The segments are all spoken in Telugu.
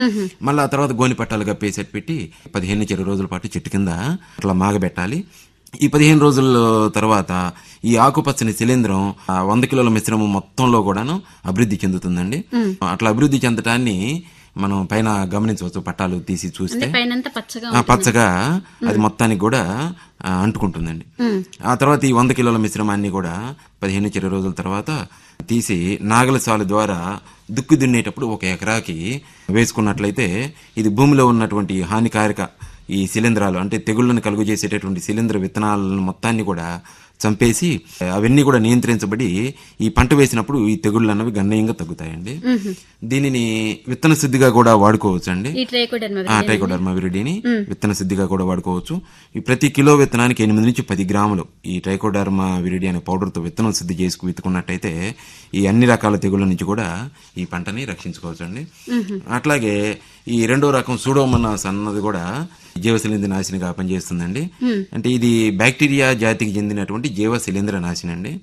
మళ్ళీ ఆ తర్వాత గోని పట్టాలు కప్పేసి పెట్టి పదిహేను నుంచి ఇరవై రోజుల పాటు చెట్టు కింద అట్లా మాగబెట్టాలి ఈ పదిహేను రోజుల తర్వాత ఈ ఆకుపచ్చని శిలీంధ్రం ఆ వంద కిలోల మిశ్రమం మొత్తంలో కూడాను అభివృద్ధి చెందుతుందండి అట్లా అభివృద్ధి చెందటాన్ని మనం పైన గమనించవచ్చు పట్టాలు తీసి చూస్తే పైనంతా పచ్చగా ఆ పచ్చగా అది మొత్తానికి కూడా ఆ, అంటుకుంటుందండి ఆ తర్వాత ఈ వంద కిలోల మిశ్రమాన్ని కూడా పదిహేను నుంచి ఇరవై రోజుల తర్వాత తీసి నాగల సాలు ద్వారా దుక్కు దున్నేటప్పుడు ఒక ఎకరాకి వేసుకున్నట్లయితే ఇది భూమిలో ఉన్నటువంటి హానికారక ఈ శిలీంధ్రాలు అంటే తెగుళ్లను కలుగు చేసేటటువంటి శిలీంధ్ర విత్తనాలను మొత్తాన్ని కూడా చంపేసి అవన్నీ కూడా నియంత్రించబడి ఈ పంట వేసినప్పుడు ఈ తెగుళ్ళు అన్నవి గణనీయంగా తగ్గుతాయండి దీనిని విత్తన శుద్ధిగా కూడా వాడుకోవచ్చండి ఈ ట్రైకోడర్మా ఆ ట్రైకోడర్మా విరిడిని విత్తన శుద్ధిగా కూడా వాడుకోవచ్చు ఈ ప్రతి కిలో విత్తనానికి ఎనిమిది నుంచి పది గ్రాములు ఈ ట్రైకోడర్మా విరిడి అనే పౌడర్ తో విత్తనం శుద్ధి చేసుకు విత్తుకున్నట్టయితే ఈ అన్ని రకాల తెగుళ్ళ నుంచి కూడా ఈ పంటని రక్షించుకోవచ్చు అండి అట్లాగే ఈ రెండో రకం సూడోమన్నాస్ అన్నది కూడా జీవశిలీంద్ర నాశినిగా పనిచేస్తుందండి అంటే ఇది బ్యాక్టీరియా జాతికి చెందినటువంటి జీవ శిలీంద్ర నాశిని అండి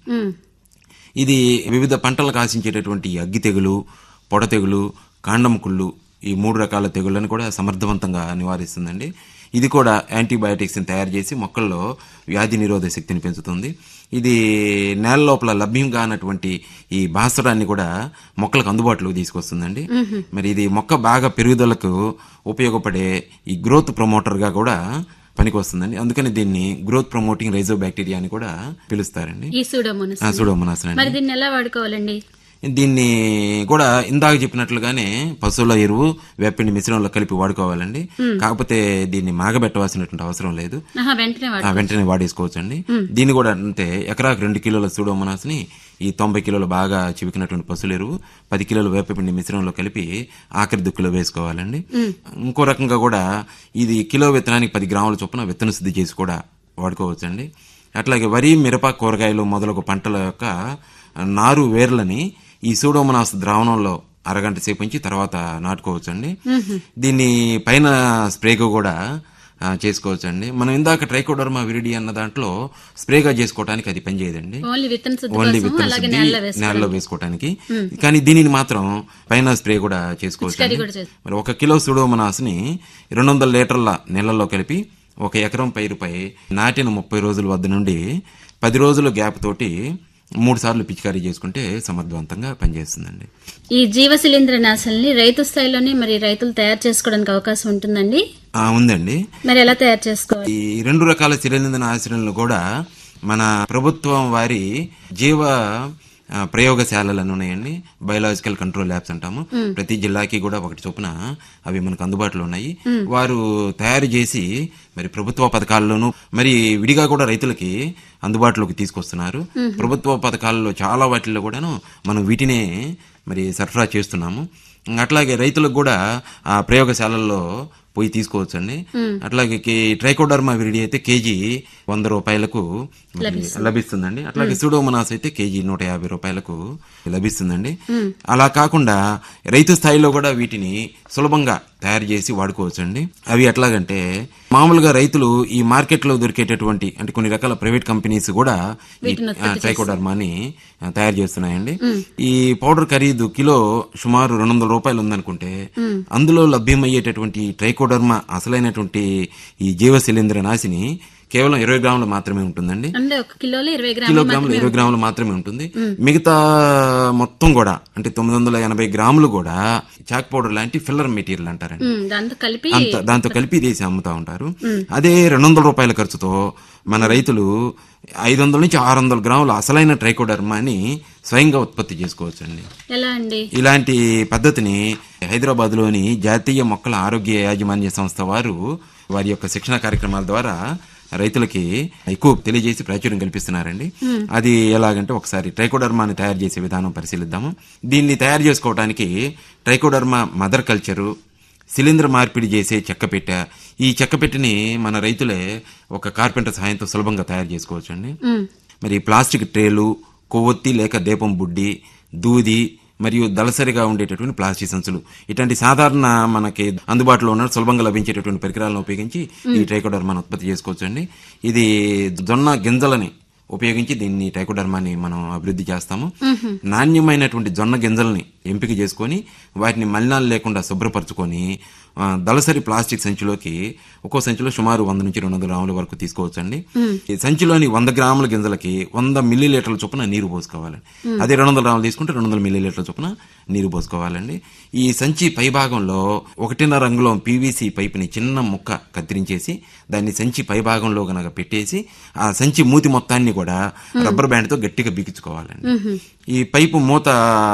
ఇది వివిధ పంటలకు ఆశించేటటువంటి అగ్గి తెగులు పొడ తెగులు కాండం కుళ్ళు ఈ మూడు రకాల తెగుళ్లను కూడా సమర్థవంతంగా నివారిస్తుందండి ఇది కూడా యాంటీబయాటిక్స్ని తయారు చేసి మొక్కల్లో వ్యాధి నిరోధక శక్తిని పెంచుతుంది ఇది నేల లోపల లభ్యం కానటువంటి ఈ భాస్వరాన్ని కూడా మొక్కలకు అందుబాటులోకి తీసుకొస్తుందండి మరి ఇది మొక్క బాగా పెరుగుదలకు ఉపయోగపడే ఈ గ్రోత్ ప్రమోటర్గా కూడా పనికి వస్తుందండి అందుకని దీన్ని గ్రోత్ ప్రమోటింగ్ రైజో బ్యాక్టీరియా అని కూడా పిలుస్తారండి ఈ సూడోమోనస్ సూడోమోనాస్ అండి మరి దీన్ని ఎలా వాడుకోవాలండి దీన్ని కూడా ఇందాక చెప్పినట్లుగానే పశువుల ఎరువు వేపిండి మిశ్రమంలో కలిపి వాడుకోవాలండి కాకపోతే దీన్ని మాగబెట్టవలసినటువంటి అవసరం లేదు ఆహా వెంటనే వాడు ఆ, వెంటనే వాడేసుకోవచ్చండి దీన్ని కూడా అంతే ఎకరాకు రెండు కిలోల సూడోమోనాస్ ని ఈ తొంభై కిలోలు బాగా చివికినటువంటి పశువుల ఎరువు పది కిలోల వేపపిండి మిశ్రమంలో కలిపి ఆఖరి దుక్కులో వేసుకోవాలండి ఇంకో రకంగా కూడా ఇది కిలో విత్తనానికి పది గ్రాముల చొప్పున విత్తన శుద్ధి చేసి కూడా వాడుకోవచ్చండి అట్లాగే వరి మిరప కూరగాయలు మొదలగు పంటల యొక్క నారు వేర్లని ఈ సూడోమోనాస్ ద్రావణంలో అరగంట సేపు ఉంచి తర్వాత నాటుకోవచ్చండి దీన్ని పైన స్ప్రేగా కూడా ఆ, చేసుకోవచ్చండి మనం ఇందాక ట్రైకోడర్మా విరిడి అన్న దాంట్లో స్ప్రేగా చేసుకోవడానికి అది పనిచేయదండి ఓన్లీ విత్తన శుద్ధి ఓన్లీ కోసం విత్తన అలాగే శుద్ధి నేలలో వేసుకోవాలి నేలలో వేసుకోవడానికి కానీ దీనిని మాత్రం పైన స్ప్రే కూడా చేసుకోవచ్చు పిచికారీ కూడా చేసుకో- మరి ఒక కిలో సుడోమనాస్ని రెండు వందల లీటర్ల నీళ్ళల్లో కలిపి ఒక ఎకరం పైరుపై నాటిన ముప్పై రోజుల వద్ద నుండి పది రోజుల గ్యాప్ తోటి మూడు సార్లు పిచికారీ చేసుకుంటే సమర్థవంతంగా పనిచేస్తుందండి ఈ జీవ శిలీంద్ర నాశల్ని రైతు స్థాయిలోనే మరి రైతులు తయారు చేసుకోవడానికి అవకాశం ఉంటుందండి ఆ, ఉందండి మరి ఎలా తయారు చేసుకోవాలి ఈ రెండు రకాల శిలీంద్ర ఆశ్రయాలను కూడా మన ప్రభుత్వం వారి జీవ ఆ, ప్రయోగశాలలు ఉన్నాయండి బయోలాజికల్ కంట్రోల్ ల్యాబ్స్ అంటాము ప్రతి జిల్లాకి కూడా ఒకటి చొప్పున అవి మనకు అందుబాటులో ఉన్నాయి వారు తయారు చేసి మరి ప్రభుత్వ పథకాల్లోనూ మరి విడిగా కూడా రైతులకి అందుబాటులోకి తీసుకొస్తున్నారు ప్రభుత్వ పథకాలలో చాలా వాటిల్లో కూడాను మనం వీటినే మరి సరఫరా చేస్తున్నాము అట్లాగే రైతులకు కూడా ఆ ప్రయోగశాలల్లో పోయి తీసుకోవచ్చండి అట్లాగే కే- ట్రైకోడర్మా విరిడి అయితే కేజీ వంద రూపాయలకు మరి లభిస్తుందండి అట్లాగే సుడోమనాస్ అయితే కేజీ నూట యాభై రూపాయలకు లభిస్తుందండి అలా కాకుండా రైతు స్థాయిలో కూడా వీటిని సులభంగా తయారు చేసి వాడుకోవచ్చండి అవి ఎట్లాగంటే మామూలుగా రైతులు ఈ మార్కెట్లో దొరికేటటువంటి అంటే కొన్ని రకాల ప్రైవేట్ కంపెనీస్ కూడా ఈ ఆ, ట్రైకోడర్మాని ఆ, తయారు చేస్తున్నాయండి ఈ పౌడర్ ఖరీదు కిలో సుమారు రెండు వందల రూపాయలు ఉందనుకుంటే అందులో లభ్యమయ్యేటటువంటి ట్రైకోడర్మా అసలైనటువంటి ఈ జీవ శిలీంద్ర నాశిని కేవలం ఇరవై గ్రాములు మాత్రమే ఉంటుందండి అంటే ఒక కిలోలో ఇరవై గ్రాములు కిలోగ్రాములు ఇరవై గ్రాములు మాత్రమే ఉంటుంది మిగతా మొత్తం కూడా అంటే తొమ్మిది వందల ఎనభై గ్రాములు కూడా చాక్ పౌడర్ లాంటి ఫిల్లర్ మెటీరియల్ అంటారండి ఉమ్, దాంతో కలిపి అంత దాంతో కలిపి తీసి అమ్ముతా ఉంటారు అదే రెండు వందల రూపాయల ఖర్చుతో మన రైతులు ఐదు వందల నుంచి ఆరు వందల గ్రాముల అసలైన ట్రైకోడర్మాని స్వయంగా ఉత్పత్తి చేసుకోవచ్చండి ఎలా అండి ఇలాంటి పద్ధతిని హైదరాబాద్ లోని జాతీయ మొక్కల ఆరోగ్య యాజమాన్య సంస్థ వారు వారి యొక్క శిక్షణ కార్యక్రమాల ద్వారా రైతులకి ఎక్కువ తెలియజేసి ప్రాచుర్యం కల్పిస్తున్నారండి అది ఎలాగంటే ఒకసారి ట్రైకోడర్మాని తయారు చేసే విధానం పరిశీలిద్దాము దీన్ని తయారు చేసుకోవడానికి ట్రైకోడర్మా మదర్ కల్చరు శిలీంద్ర మార్పిడి చేసే చెక్కపెట్ట ఈ చెక్కపెట్టెని మన రైతులే ఒక కార్పెంటర్ సహాయంతో సులభంగా తయారు చేసుకోవచ్చండి మరి ప్లాస్టిక్ ట్రేలు కొవ్వొత్తి లేక దీపం బుడ్డి దూది మరియు దళసరిగా ఉండేటటువంటి ప్లాస్టిక్ సంచులు ఇట్లాంటి సాధారణ మనకి అందుబాటులో ఉన్న సులభంగా లభించేటటువంటి పరికరాలను ఉపయోగించి ఈ ట్రైకోడర్మాను ఉత్పత్తి చేసుకోవచ్చండి ఇది జొన్న గింజలని ఉపయోగించి దీన్ని ట్రైకోడర్మాని మనం అభివృద్ధి చేస్తాము నాణ్యమైనటువంటి జొన్న గింజల్ని ఎంపిక చేసుకొని వాటిని మలినాలు లేకుండా శుభ్రపరచుకొని ఆ, దళసరి ప్లాస్టిక్ సంచిలోకి ఒక్కో సంచిలో సుమారు వంద నుంచి రెండు వందల గ్రాముల వరకు తీసుకోవచ్చండి ఈ సంచిలోని వంద గ్రాముల గింజలకి వంద మిల్లీ లీటర్ల చొప్పున నీరు పోసుకోవాలండి అదే రెండు వందల గ్రాములు తీసుకుంటే రెండు వందల మిల్లీ లీటర్ల చొప్పున నీరు పోసుకోవాలండి ఈ సంచి పై భాగంలో ఒకటిన్నర రంగులో పీవీసీ పైపుని చిన్న ముక్క కత్తిరించేసి దాన్ని సంచి పై భాగంలో గనక పెట్టేసి ఆ సంచి మూతి మొత్తాన్ని కూడా రబ్బర్ బ్యాండ్ తో గట్టిగా బిగించుకోవాలండి ఈ పైపు మూత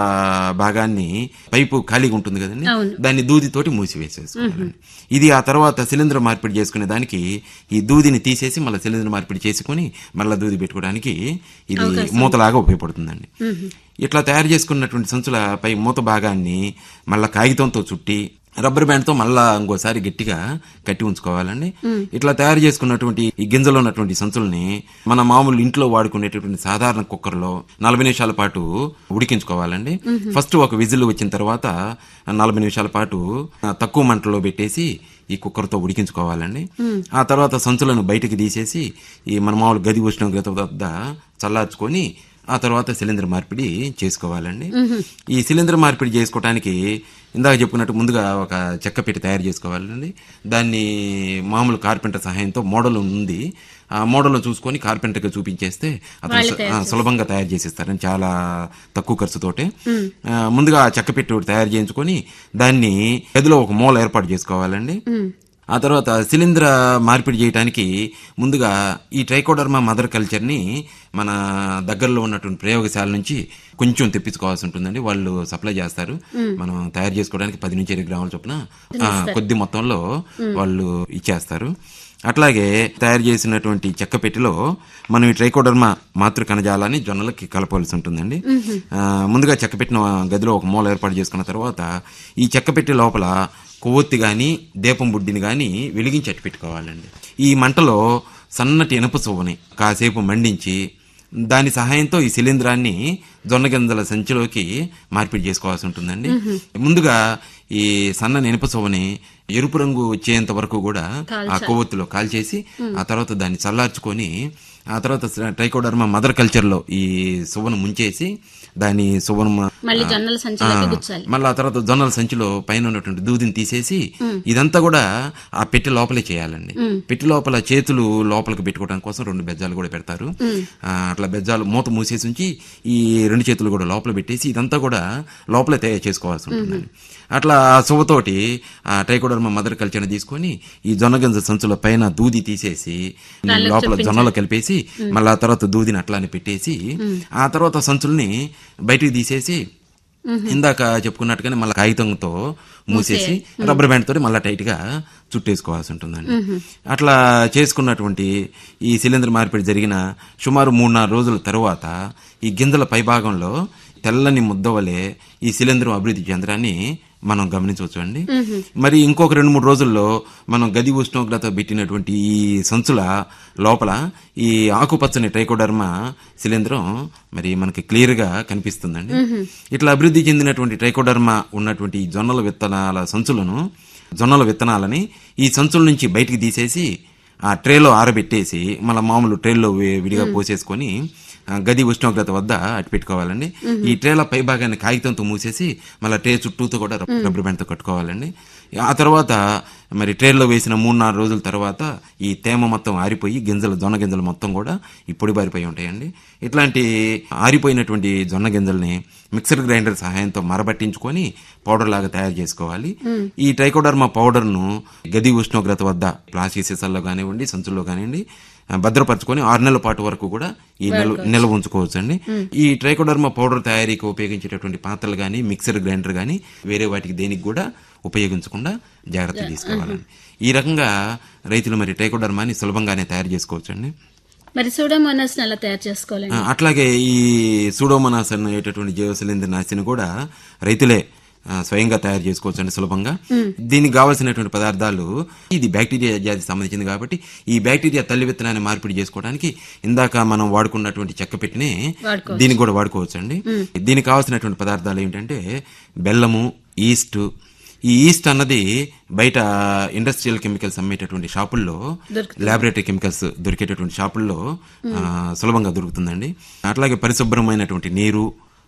భాగాన్ని పైపు ఖాళీగా ఉంటుంది కదండి అవును. దాన్ని దూదితోటి మూసివేసేసుకోవాలండి ఇది ఆ తర్వాత సిలిండర్ మార్పిడి చేసుకునే దానికి ఈ దూదిని తీసేసి మళ్ళీ సిలిండర్ మార్పిడి చేసుకుని మళ్ళీ దూది పెట్టుకోవడానికి ఇది మూతలాగా ఉపయోగపడుతుందండి ఇట్లా తయారు చేసుకున్నటువంటి సంచుల పై మూత భాగాన్ని మళ్ళా కాగితంతో చుట్టి రబ్బర్ బ్యాండ్ తో మళ్ళా ఇంకోసారి గట్టిగా కట్టి ఉంచుకోవాలండి ఇట్లా తయారు చేసుకున్నటువంటి ఈ గింజలో ఉన్నటువంటి సంచుల్ని మన మామూలు ఇంట్లో వాడుకునేటటువంటి సాధారణ కుక్కర్లో నలభై నిమిషాల పాటు ఉడికించుకోవాలండి ఫస్ట్ ఒక విజిల్ వచ్చిన తర్వాత నలభై నిమిషాల పాటు ఆ, తక్కువ మంటలో పెట్టేసి ఈ కుక్కర్తో ఉడికించుకోవాలండి ఆ తర్వాత సంచులను బయటికి తీసేసి ఈ మన మామూలు గది ఉష్ణోగ్రత వద్ద చల్లార్చుకొని ఆ తర్వాత సిలిండర్ మార్పిడి చేసుకోవాలండి ఈ సిలిండర్ మార్పిడి చేసుకోవడానికి ఇందాక చెప్పుకున్నట్టు ముందుగా ఒక చెక్క పెట్టి తయారు చేసుకోవాలండి దాన్ని మామూలు కార్పెంటర్ సహాయంతో మోడల్ ఉంది ఆ మోడల్ చూసుకొని కార్పెంటర్కి చూపించేస్తే అతను స- ఆ, సులభంగా తయారు చేసిస్తారని చాలా తక్కువ ఖర్చుతోటే ఆ, ముందుగా ఆ చెక్క పెట్టి ఒకటి తయారు చేయించుకొని దాన్ని గదిలో ఒక మూల ఏర్పాటు చేసుకోవాలండి ఆ తర్వాత శిలీంధ్ర మార్పిడి చేయడానికి ముందుగా ఈ ట్రైకోడర్మా మదర్ కల్చర్ ని మన దగ్గరలో ఉన్నటువంటి ప్రయోగశాల నుంచి కొంచెం తెప్పించుకోవాల్సి ఉంటుందండి వాళ్ళు సప్లై చేస్తారు మనం తయారు చేసుకోవడానికి పది నుంచి ఇరవై గ్రాముల చొప్పున ఆ, కొద్ది మొత్తంలో వాళ్ళు ఇచ్చేస్తారు అట్లాగే తయారు చేసినటువంటి చెక్క పెట్టెలో మనం ఈ ట్రైకోడర్మా మాతృ కణజాలాన్ని జొన్నలకి కలపవలసి ఉంటుందండి ఆ, ముందుగా చెక్క పెట్టిన గదిలో ఒక మూల ఏర్పాటు చేసుకున్న తర్వాత ఈ చెక్క పెట్టె లోపల కొవ్వొత్తి కానీ దీపం బుడ్డిని కానీ వెలిగించి అట్టి పెట్టుకోవాలండి ఈ మంటలో సన్నటి ఇనప సువ్వని కాసేపు మండించి దాని సహాయంతో ఈ శిలీంధ్రాన్ని జొన్న గింజల సంచిలోకి మార్పిడి చేసుకోవాల్సి ఉంటుందండి ముందుగా ఈ సన్న ఇనుప సువ్వని ఎరుపు రంగు వచ్చేంత వరకు కూడా ఆ కొవ్వొత్తిలో కాల్చేసి ఆ తర్వాత దాన్ని చల్లార్చుకొని ఆ తర్వాత ట్రైకోడర్మా మదర్ కల్చర్ లో ఈ సువ్వను ముంచేసి దాని సువ్వను మళ్ళీ జొన్నల సంచిలోకి గుచ్చాలి మళ్ళీ ఆ తర్వాత జొన్నల సంచిలో పైన ఉన్నటువంటి దూదిని తీసేసి ఇదంతా కూడా ఆ పెట్టె లోపలే చేయాలండి పెట్టె లోపల చేతులు లోపలికి పెట్టుకోవడం కోసం రెండు బెజ్జాలు కూడా పెడతారు ఆ, అట్లా బెజ్జాలు మూత మూసేసి ఉంచి ఈ రెండు చేతులు కూడా లోపల పెట్టేసి ఇదంతా కూడా లోపలే తయారు చేసుకోవాల్సి ఉంటుందండి అట్లా ఆ సువ్వతోటి ఆ టైకోడర్మా మదర్ కల్చర్ని తీసుకొని ఈ జొన్న గింజ సంచుల పైన దూది తీసేసి లోపల జొన్నలో కలిపేసి మళ్ళీ ఆ తర్వాత దూదిని అట్లానే పెట్టేసి ఆ తర్వాత సంచుల్ని బయటికి తీసేసి ఇందాక చెప్పుకున్నట్టుగానే మళ్ళీ కాగితంతో మూసేసి రబ్బర్ బ్యాండ్ తోటి మళ్ళీ టైట్ గా చుట్టేసుకోవాల్సి ఉంటుందండి అట్లా చేసుకున్నటువంటి ఈ సిలిండర్ మార్పిడి జరిగిన సుమారు మూడు నాలుగు రోజుల తరువాత ఈ గింజల పైభాగంలో తెల్లని ముద్ద వలె ఈ సిలిండర్ అభివృద్ధి చెందడాన్ని మనం గమనించవచ్చు అండి మరి ఇంకొక రెండు మూడు రోజుల్లో మనం గది ఉష్ణోగ్రత పెట్టినటువంటి ఈ సంచుల లోపల ఈ ఆకుపచ్చని ట్రైకోడర్మా శిలీంధ్రం మరి మనకి క్లియర్ గా కనిపిస్తుందండి ఇట్లా అభివృద్ధి చెందినటువంటి ట్రైకోడర్మా ఉన్నటువంటి ఈ జొన్నల విత్తనాల సంచులను జొన్నల విత్తనాలని ఈ సంచుల నుంచి బయటికి తీసేసి ఆ ట్రేలో ఆరబెట్టేసి మళ్ళీ మామూలు ట్రేలో వి- విడిగా పోసేసుకొని ఆ, గది ఉష్ణోగ్రత వద్ద అట్టి పెట్టుకోవాలండి ఈ ట్రేల పై భాగాన్ని కాగితంతో మూసేసి మళ్ళీ ట్రే చుట్టూతో కూడా రబ్- రబ్బర్ బ్యాండ్తో కట్టుకోవాలండి ఆ తర్వాత మరి ట్రేలో వేసిన మూడు నాలుగు రోజుల తర్వాత ఈ తేమ మొత్తం ఆరిపోయి గింజలు జొన్న గింజలు మొత్తం కూడా ఈ పొడి బారిపోయి ఉంటాయండి ఇట్లాంటి ఆరిపోయినటువంటి జొన్న గింజల్ని మిక్సర్ గ్రైండర్ సహాయంతో మరబట్టించుకొని పౌడర్ లాగా తయారు చేసుకోవాలి ఈ ట్రైకోడర్మా పౌడర్ ను గది ఉష్ణోగ్రత వద్ద ప్లాస్టిక్ సీసాల్లో కానివ్వండి సంచుల్లో కానివ్వండి ఆ, భద్రపరచుకొని ఆరు నెలల పాటు వరకు కూడా ఈ నిల్వ నిల్వ ఉంచుకోవచ్చు అండి ఈ ట్రైకోడర్మా పౌడర్ తయారీకి ఉపయోగించేటటువంటి పాత్రలు కానీ మిక్సర్ గ్రైండర్ కానీ వేరే వాటికి దేనికి కూడా ఉపయోగించకుండా జాగ్రత్త తీసుకోవాలండి ఈ రకంగా రైతులు మరి ట్రైకోడర్మాని సులభంగానే తయారు చేసుకోవచ్చు అండి మరి సూడోమోనాస్ ఎలా తయారు చేసుకోవాలండి ఆ, అట్లాగే ఈ సూడోమనాస్ అనేటటువంటి జీవశిలీంద్ర నాశిని కూడా రైతులే ఆ, స్వయంగా తయారు చేసుకోవచ్చు అండి సులభంగా దీనికి కావాల్సినటువంటి పదార్థాలు ఇది బ్యాక్టీరియా జాతికి సంబంధించింది కాబట్టి ఈ బ్యాక్టీరియా తల్లి విత్తనాన్ని మార్పిడి చేసుకోవడానికి ఇందాక మనం వాడుకున్నటువంటి చెక్క పెట్టినే వాడుకోవచ్చు. దీనికి కూడా వాడుకోవచ్చు అండి దీనికి కావాల్సినటువంటి పదార్థాలు ఏమిటంటే బెల్లము ఈస్ట్ ఈ ఈస్ట్ అన్నది బయట ఇండస్ట్రియల్ కెమికల్స్ అమ్మేటటువంటి షాపుల్లో ల్యాబొరేటరీ కెమికల్స్ దొరికేటటువంటి షాపుల్లో ఆ, సులభంగా దొరుకుతుందండి అట్లాగే పరిశుభ్రమైనటువంటి నీరు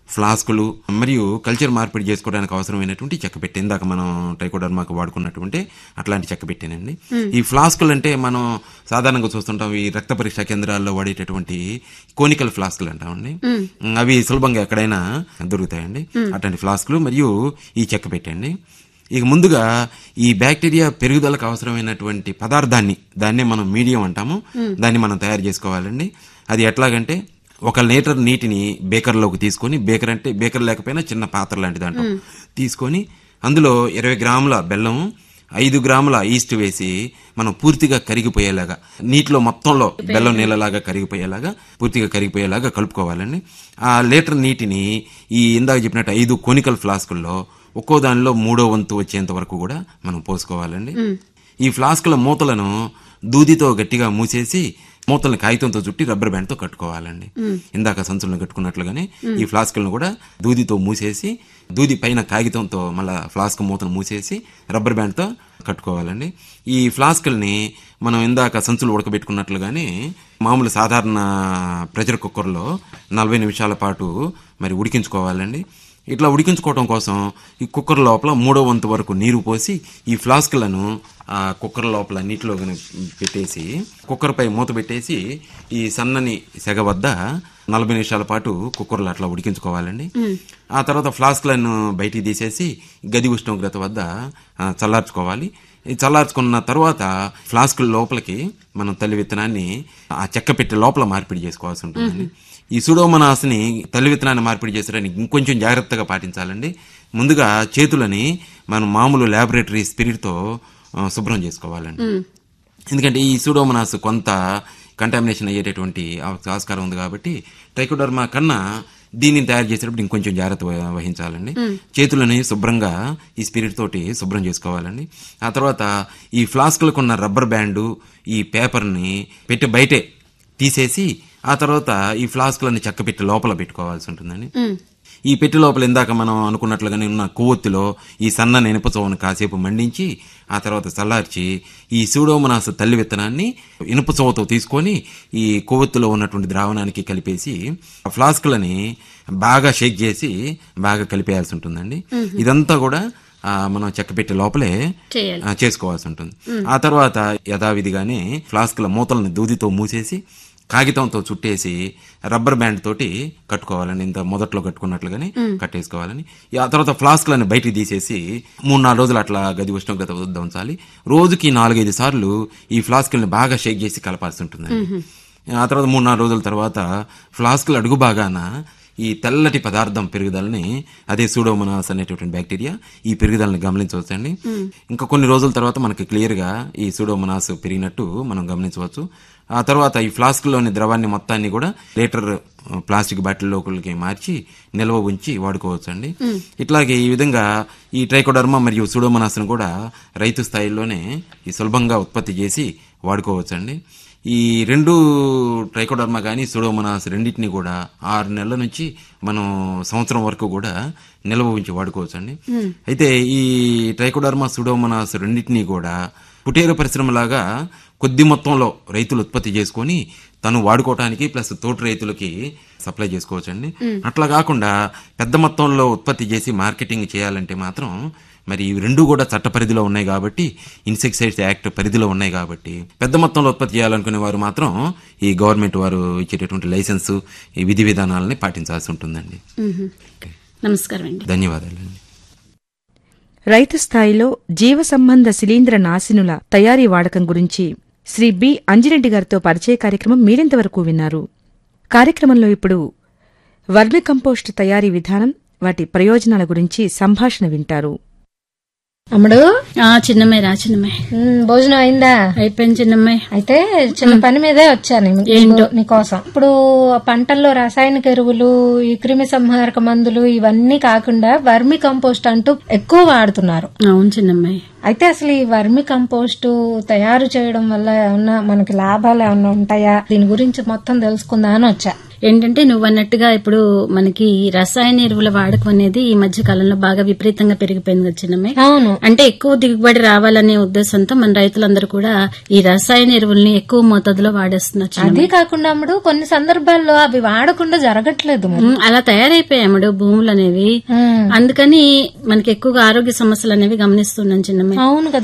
ఫ్లాస్కులు మరియు కల్చర్ మార్పిడి చేసుకోవడానికి అవసరమైనటువంటి చెక్క పెట్టె ఇందాక మనం ట్రైకోడర్మాకు వాడుకున్నటువంటి అట్లాంటి చెక్క పెట్టేనండి ఈ ఫ్లాస్కులు అంటే మనం సాధారణంగా చూస్తుంటాం ఈ రక్త పరీక్షా కేంద్రాల్లో వాడేటటువంటి కోనికల్ ఫ్లాస్కులు అంటామండి అవి సులభంగా ఎక్కడైనా దొరుకుతాయండి అట్లాంటి ఫ్లాస్కులు మరియు ఈ చెక్క పెట్టండి ఇక ముందుగా ఈ బ్యాక్టీరియా పెరుగుదలకు అవసరమైనటువంటి పదార్థాన్ని దాన్నే మనం మీడియం అంటాము దాన్ని మనం తయారు చేసుకోవాలండి అది ఎట్లాగంటే ఒక లీటర్ నీటిని బేకర్లోకి తీసుకొని బేకర్ అంటే బేకర్ లేకపోయినా చిన్న పాత్ర లాంటి దాంట్లో తీసుకొని అందులో ఇరవై గ్రాముల బెల్లం ఐదు గ్రాముల ఈస్ట్ వేసి మనం పూర్తిగా కరిగిపోయేలాగా నీటిలో మొత్తంలో బెల్లం నీళ్ళలాగా కరిగిపోయేలాగా పూర్తిగా కరిగిపోయేలాగా కలుపుకోవాలండి ఆ లీటర్ నీటిని ఈ ఇందాక చెప్పినట్టు ఐదు కోనికల్ ఫ్లాస్కుల్లో ఒక్కో దానిలో మూడో వంతు వచ్చేంత వరకు కూడా మనం పోసుకోవాలండి ఈ ఫ్లాస్కుల మూతలను దూదితో గట్టిగా మూసేసి మూతల్ని కాగితంతో చుట్టి రబ్బర్ బ్యాండ్ తో కట్టుకోవాలండి ఇందాక సంచులను కట్టుకున్నట్లుగానే ఈ ఫ్లాస్కులను కూడా దూదితో మూసేసి దూది పైన కాగితంతో మళ్ళా ఫ్లాస్క్ మూతను మూసేసి రబ్బర్ బ్యాండ్ తో కట్టుకోవాలండి ఈ ఫ్లాస్కుల్ని మనం ఇందాక సంచులు ఉడకబెట్టుకున్నట్లుగానే మామూలు సాధారణ ప్రెషర్ కుక్కర్లో నలభై నిమిషాల పాటు మరి ఉడికించుకోవాలండి ఇట్లా ఉడికించుకోవడం కోసం ఈ కుక్కర్ లోపల మూడో వంతు వరకు నీరు పోసి ఈ ఫ్లాస్కులను ఆ కుక్కర్ లోపల నీటిలో గని పెట్టేసి కుక్కర్ పై మూత పెట్టేసి ఈ సన్నని సెగ వద్ద నలభై నిమిషాల పాటు కుక్కర్లో అట్లా ఉడికించుకోవాలండి ఆ తర్వాత ఫ్లాస్క్లను బయటికి తీసేసి గది ఉష్ణోగ్రత వద్ద ఆ, చల్లార్చుకోవాలి ఈ చల్లార్చుకున్న తర్వాత ఫ్లాస్క్ లోపలికి మనం తల్లి విత్తనాన్ని ఆ చెక్క పెట్టే లోపల మార్పిడి చేసుకోవాల్సి ఉంటుందండి ఈ సుడోమనాస్ని తల్లి విత్తనాన్ని మార్పిడి చేసడానికి ఇంకొంచెం జాగ్రత్తగా పాటించాలండి ముందుగా చేతులని మనం మామూలు ల్యాబొరేటరీ స్పిరిట్తో ఆ, శుభ్రం చేసుకోవాలండి ఎందుకంటే ఈ సూడోమనాస్ కొంత కంటామినేషన్ అయ్యేటటువంటి ఆస్- ఆస్కారం ఉంది కాబట్టి ట్రైకోడర్మా కన్నా దీనిని తయారు చేసేటప్పుడు ఇంకొంచెం జాగ్రత్త వహ- వహించాలండి చేతులని శుభ్రంగా ఈ స్పిరిట్ తోటి శుభ్రం చేసుకోవాలండి ఆ తర్వాత ఈ ఫ్లాస్కులకు ఉన్న రబ్బర్ బ్యాండు ఈ పేపర్ని పెట్టి బయటే తీసేసి ఆ తర్వాత ఈ ఫ్లాస్కులని చెక్క పెట్టి లోపల పెట్టుకోవాల్సి ఉంటుందండి ఈ పెట్టి లోపల ఇందాక మనం అనుకున్నట్లుగానే ఉన్న కొవ్వొత్తిలో ఈ సన్న ఇనుప చోవను కాసేపు మండించి ఆ తర్వాత చల్లార్చి ఈ సూడోమనాస్ తల్లి విత్తనాన్ని ఇనుప చోవతో తీసుకొని ఈ కొవ్వొత్తిలో ఉన్నటువంటి ద్రావణానికి కలిపేసి ఆ ఫ్లాస్కులని బాగా షేక్ చేసి బాగా కలిపేయాల్సి ఉంటుందండి ఇదంతా కూడా ఆ, మనం చెక్క పెట్టి లోపలే చేయాలి ఆ, చేసుకోవాల్సి ఉంటుంది ఆ తర్వాత యథావిధిగానే ఫ్లాస్కుల మూతలను దూదితో మూసేసి కాగితంతో చుట్టేసి రబ్బర్ బ్యాండ్ తోటి కట్టుకోవాలని ఇంత మొదట్లో కట్టుకున్నట్లుగానే కట్టేసుకోవాలని ఈ ఆ తర్వాత ఫ్లాస్క్లను బయటికి తీసేసి మూడు నాలుగు రోజులు అట్లా గది ఉష్ణోగ్రత వద్ద ఉంచాలి రోజుకి నాలుగైదు సార్లు ఈ ఫ్లాస్కుల్ని బాగా షేక్ చేసి కలపాల్సి ఉంటుందండి ఆ తర్వాత మూడు నాలుగు రోజుల తర్వాత ఫ్లాస్కుల అడుగు బాగాన ఈ తెల్లటి పదార్థం పెరుగుదలని అదే సూడోమోనాస్ అనేటటువంటి బ్యాక్టీరియా ఈ పెరుగుదలని గమనించవచ్చండి ఇంకా కొన్ని రోజుల తర్వాత మనకి క్లియర్ గా ఈ సూడోమోనాస్ పెరిగినట్టు మనం గమనించవచ్చు ఆ తర్వాత ఈ ఫ్లాస్క్లోని ద్రవాన్ని మొత్తాన్ని కూడా లీటర్ ఆ, ప్లాస్టిక్ బాటిల్లోకి మార్చి నిల్వ ఉంచి వాడుకోవచ్చు అండి ఇట్లాగే ఈ విధంగా ఈ ట్రైకోడర్మా మరియు సూడోమోనాస్ను కూడా రైతు స్థాయిలోనే ఈ సులభంగా ఉత్పత్తి చేసి వాడుకోవచ్చండి ఈ రెండు ట్రైకోడర్మా కానీ సుడోమోనాస్ రెండింటిని కూడా ఆరు నెలల నుంచి మనం సంవత్సరం వరకు కూడా నిల్వ ఉంచి వాడుకోవచ్చండి అయితే ఈ ట్రైకోడర్మా సుడోమోనాస్ రెండింటినీ కూడా కుటీర పరిశ్రమలాగా కొద్ది మొత్తంలో రైతులు ఉత్పత్తి చేసుకొని తను వాడుకోవటానికి ప్లస్ తోటి రైతులకి సప్లై చేసుకోవచ్చండి అట్లా కాకుండా పెద్ద మొత్తంలో ఉత్పత్తి చేసి మార్కెటింగ్ చేయాలంటే మాత్రం మరి ఇవి రెండు కూడా చట్ట పరిధిలో ఉన్నాయి కాబట్టి ఇన్సెక్సైడ్స్ యాక్ట్ పరిధిలో ఉన్నాయి కాబట్టి పెద్ద మొత్తంలో ఉత్పత్తి చేయాలనుకునే వారు మాత్రం ఈ గవర్నమెంట్ వారు ఇచ్చేటటువంటి లైసెన్స్ ఈ విధి విధానాలని పాటించాల్సి ఉంటుందండి మ్మ్. నమస్కారం అండి ధన్యవాదాలండి రైతు స్థాయిలో జీవ సంబంధ శిలీంద్ర నాశినుల తయారీ వాడకం గురించి శ్రీ బి అంజిరెడ్డి గారితో పరిచయ కార్యక్రమం మీరింతవరకు విన్నారు కార్యక్రమంలో ఇప్పుడు వర్మి కంపోస్ట్ తయారీ విధానం వాటి ప్రయోజనాల గురించి సంభాషణ వింటారు అమ్ముడు ఆ చిన్నమ్మాయి రా చిన్నమ్మాయి ఉమ్, భోజనం అయిందా అయిపోయింది చిన్నమ్మాయి అయితే చిన్న పని మీదే వచ్చాను నీ- ఏంటో? నీకోసం ఇప్పుడు ఆ పంటల్లో రాసాయనిక ఎరువులు ఈ క్రిమి సంహారక మందులు ఇవన్నీ కాకుండా వర్మి కంపోస్ట్ అంటూ ఎక్కువ వాడుతున్నారు అవును చిన్నమ్మాయి అయితే అసలు ఈ వర్మి కంపోస్ట్ తయారు చేయడం వల్ల ఏమన్నా మనకి లాభాలు ఏమన్నా ఉంటాయా దీని గురించి మొత్తం తెలుసుకుందా అని వచ్చా ఏంటంటే నువ్వు అన్నట్టుగా ఇప్పుడు మనకి రసాయన ఎరువుల వాడకం అనేది ఈ మధ్య కాలంలో బాగా విపరీతంగా పెరిగిపోయింది కదా చిన్నమ్మే అవును అంటే ఎక్కువ దిగుబడి రావాలనే ఉద్దేశంతో మన రైతులందరూ కూడా ఈ రసాయన ఎరువుల్ని ఎక్కువ మోతాదులో వాడేస్తున్నారు చిన్నమ్మ. అదే కాకుండా అమ్ముడు కొన్ని సందర్భాల్లో అవి వాడకుండా జరగట్లేదు మరి ఉమ్, అలా తయారైపోయామడు భూములు అనేవి ఉమ్. అందుకని మనకి ఎక్కువగా ఆరోగ్య సమస్యలు అనేవి గమనిస్తున్నాం చిన్నమ్మే అవును కదా